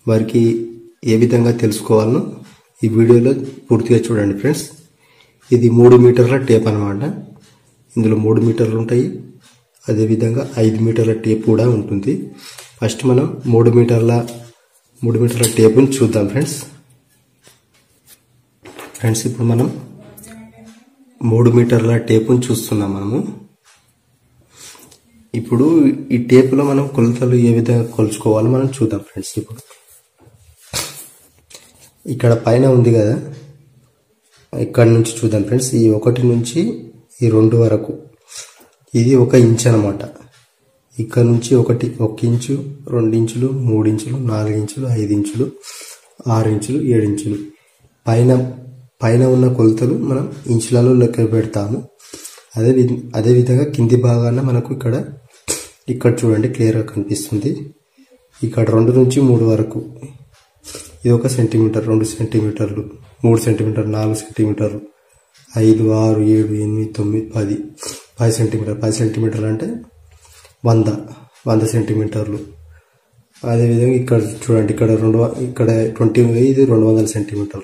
వారికి ఏ విధంగా తెలుసుకోవాలనో ఈ వీడియోలో పూర్తిగా చూడండి ఫ్రెండ్స్ ఇది మూడు మీటర్ల టేప్ అనమాట ఇందులో మూడు మీటర్లు ఉంటాయి అదేవిధంగా ఐదు మీటర్ల టేప్ కూడా ఉంటుంది ఫస్ట్ మనం మూడు మీటర్ల మూడు మీటర్ల టేపుని చూద్దాం ఫ్రెండ్స్ ఫ్రెండ్స్ ఇప్పుడు మనం మూడు మీటర్ల టేపుని చూస్తున్నాం మనము ఇప్పుడు ఈ టేపులో మనం కొలతలు ఏ విధంగా కొలుచుకోవాలో మనం చూద్దాం ఫ్రెండ్స్ ఇప్పుడు ఇక్కడ పైన ఉంది కదా ఇక్కడ నుంచి చూద్దాం ఫ్రెండ్స్ ఈ ఒకటి నుంచి ఈ రెండు వరకు ఇది ఒక ఇంచ్ అనమాట ఇక్కడ నుంచి ఒకటి ఒక ఇంచు రెండు ఇంచులు మూడు ఇంచులు నాలుగు ఇంచులు ఐదు ఇంచులు ఆరు ఇంచులు ఏడు ఇంచులు పైన పైన ఉన్న కొలతలు మనం ఇంచులలో లెక్క పెడతాము అదే వి అదే విధంగా కింది భాగాన మనకు ఇక్కడ ఇక్కడ చూడండి క్లియర్గా కనిపిస్తుంది ఇక్కడ రెండు నుంచి మూడు వరకు ఇది ఒక సెంటీమీటర్ రెండు సెంటీమీటర్లు మూడు సెంటీమీటర్ నాలుగు సెంటీమీటర్లు ఐదు ఆరు ఏడు ఎనిమిది తొమ్మిది పది పది సెంటీమీటర్ పది సెంటీమీటర్లు అంటే వంద వంద సెంటీమీటర్లు అదేవిధంగా ఇక్కడ చూడండి ఇక్కడ రెండు వ- ఇక్కడ ట్వంటీ ఇది రెండు వందల సెంటీమీటర్లు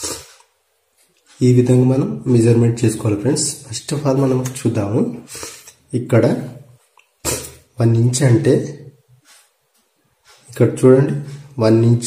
ఈ విధంగా మనం మెజర్మెంట్ చేసుకోవాలి ఫ్రెండ్స్ ఫస్ట్ ఆఫ్ ఆల్ మనం చూద్దాము ఇక్కడ వన్ ఇంచ్ అంటే ఇక్కడ చూడండి వన్ ఇంచ్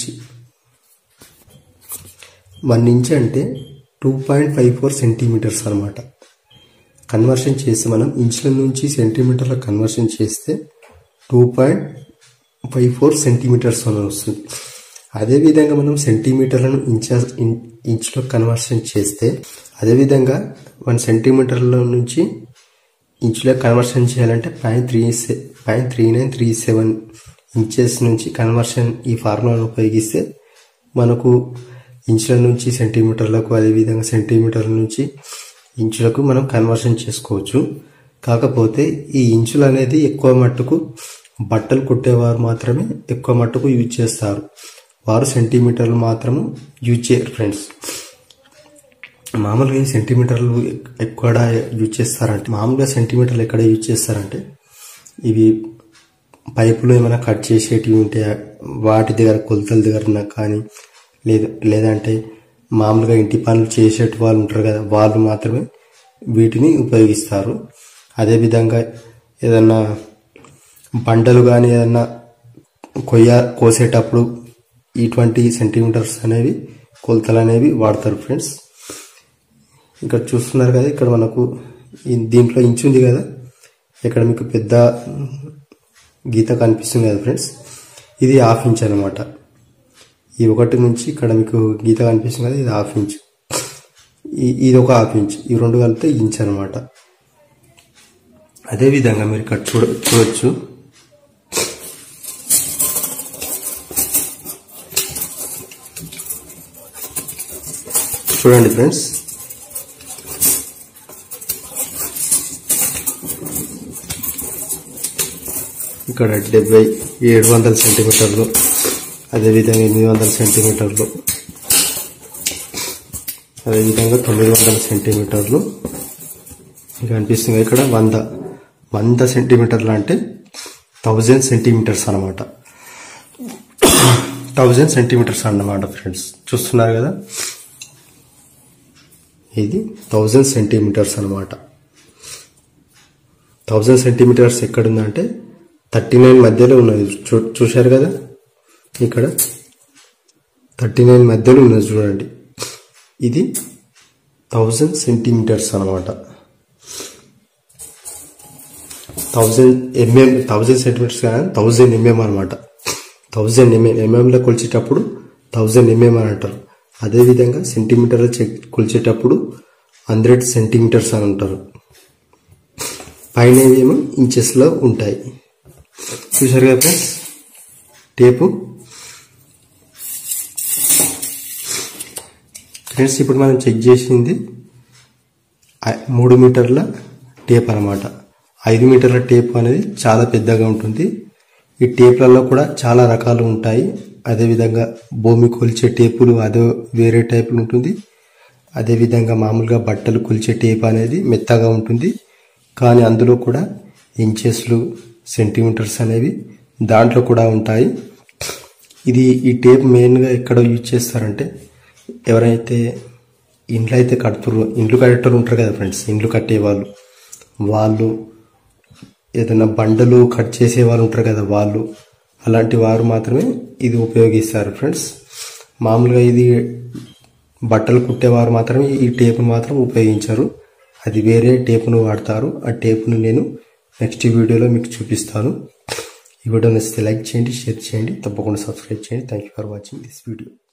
వన్ ఇంచ్ అంటే two point five four centimetres అనమాట కన్వర్షన్ చేస్తే మనం ఇంచుల నుంచి సెంటీమీటర్ల కన్వర్షన్ చేస్తే two point five four centimetres అని వస్తుంది అదేవిధంగా మనం సెంటీమీటర్లను ఇంచ ఇన్- ఇంచులో కన్వర్షన్ చేస్తే అదేవిధంగా వన్ సెంటీమీటర్ల నుంచి ఇంచులో కన్వర్షన్ చేయాలంటే point three point three nine three seven inches నుంచి కన్వర్షన్ ఈ ఫార్ములాను ఉపయోగిస్తే మనకు ఇంచుల నుంచి సెంటీమీటర్లకు అదేవిధంగా సెంటీమీటర్ల నుంచి ఇంచులకు మనం కన్వర్షన్ చేసుకోవచ్చు కాకపోతే ఈ ఇంచులు అనేది ఎక్కువ మట్టుకు బట్టలు కుట్టేవారు మాత్రమే ఎక్కువ మట్టుకు యూజ్ చేస్తారు వారు సెంటీమీటర్లు మాత్రము యూజ్ చేయరు ఫ్రెండ్స్ మామూలుగా ఈ సెంటీమీటర్లు ఎక్- ఎక్కడ యూజ్ చేస్తారంటే మామూలుగా సెంటీమీటర్లు ఎక్కడ యూజ్ చేస్తారంటే ఇవి పైపులు ఏమైనా కట్ చేసేటివి ఉంటే వాటి దగ్గర కొలతల దగ్గర కానీ లేదు లేదంటే మామూలుగా ఇంటి పనులు చేసేటి వాళ్ళు ఉంటారు కదా వాళ్ళు మాత్రమే వీటిని ఉపయోగిస్తారు అదేవిధంగా ఏదన్నా బండలు కానీ ఏదన్నా కొయ్య కోసేటప్పుడు ఇటువంటి సెంటీమీటర్స్ అనేవి కొలతలు అనేవి వాడతారు ఫ్రెండ్స్ ఇక్కడ చూస్తున్నారు కదా ఇక్కడ మనకు ఈ- దీంట్లో ఇంచు ఉంది కదా ఇక్కడ మీకు పెద్ద గీత కనిపిస్తుంది కదా ఫ్రెండ్స్ ఇది హాఫ్ ఇంచ్ అనమాట ఈ ఒకటి నుంచి ఇక్కడ మీకు గీత కనిపిస్తుంది కదా ఇది హాఫ్ ఇంచ్ ఈ- ఇది ఒక హాఫ్ ఇంచ్ ఈ రెండు కలిపితే ఇంచ్ అనమాట అదే విధంగా మీరు ఇక్కడ చూడ చూడొచ్చు చూడండి ఫ్రెండ్స్ ఇక్కడ డెబ్బై ఏడు వందల సెంటీమీటర్లు అదేవిధంగా ఎనిమిది వందల సెంటీమీటర్లు అదేవిధంగా తొమ్మిది వందల సెంటీమీటర్లు మీకు అనిపిస్తుంది ఇక్కడ వంద వంద సెంటీమీటర్లు అంటే థౌజండ్ సెంటీమీటర్స్ అన్నమాట థౌజండ్ సెంటీమీటర్స్ అన్నమాట ఫ్రెండ్స్ చూస్తున్నారు కదా ఇది థౌజండ్ సెంటీమీటర్స్ అన్నమాట థౌజండ్ సెంటీమీటర్స్ ఎక్కడుందంటే థర్టీ నైన్ మధ్యలో ఉన్నది చూ చూశారు కదా ఇక్కడ థర్టీ నైన్ మధ్యలో ఉన్నది చూడండి ఇది థౌజండ్ సెంటీమీటర్స్ అనమాట థౌజండ్ ఎంఎం థౌజండ్ సెంటీమీటర్స్ కానీ థౌజండ్ ఎంఎం అనమాట థౌజండ్ ఎంఎం ఎంఎంలో కొలిచేటప్పుడు థౌజండ్ ఎంఎం అని అంటారు అదేవిధంగా సెంటీమీటర్లో చెక్ కొలిచేటప్పుడు హండ్రెడ్ సెంటీమీటర్స్ అని అంటారు పైన ఏమో ఇంచెస్లో ఉంటాయి చూసారు కదా ఫ్రెండ్స్ టేపు ఫ్రెండ్స్ ఇప్పుడు మనం చెక్ చేసింది ఐ- మూడు మీటర్ల టేప్ అనమాట ఐదు మీటర్ల టేప్ అనేది చాలా పెద్దగా ఉంటుంది ఈ టేప్లలో కూడా చాలా రకాలు ఉంటాయి అదేవిధంగా భూమి కొలిచే టేపులు అదో వేరే టైపులు ఉంటుంది అదేవిధంగా మామూలుగా బట్టలు కొలిచే టేప్ అనేది మెత్తగా ఉంటుంది కానీ అందులో కూడా ఇంచెస్లు సెంటీమీటర్స్ అనేవి దాంట్లో కూడా ఉంటాయి ఇది ఈ టేప్ మెయిన్గా ఎక్కడ యూజ్ చేస్తారంటే ఎవరైతే ఇండ్లు అయితే కడుతురు ఇండ్లు కట్టేటోళ్ళు ఉంటారు కదా ఫ్రెండ్స్ ఇండ్లు కట్టే వాళ్ళు వాళ్ళు ఏదైనా బండలు కట్ చేసే వాళ్ళు ఉంటారు కదా వాళ్ళు అలాంటి వారు మాత్రమే ఇది ఉపయోగిస్తారు ఫ్రెండ్స్ మామూలుగా ఇది బట్టలు కుట్టేవారు మాత్రమే ఈ టేపును మాత్రం ఉపయోగించారు అది వేరే టేపును వాడతారు ఆ టేపును నేను నెక్స్ట్ వీడియోలో మీకు చూపిస్తాను ఈ వీడియో నచ్చితే లైక్ చేయండి షేర్ చేయండి తప్పకుండా సబ్స్క్రైబ్ చేయండి thank you for watching this video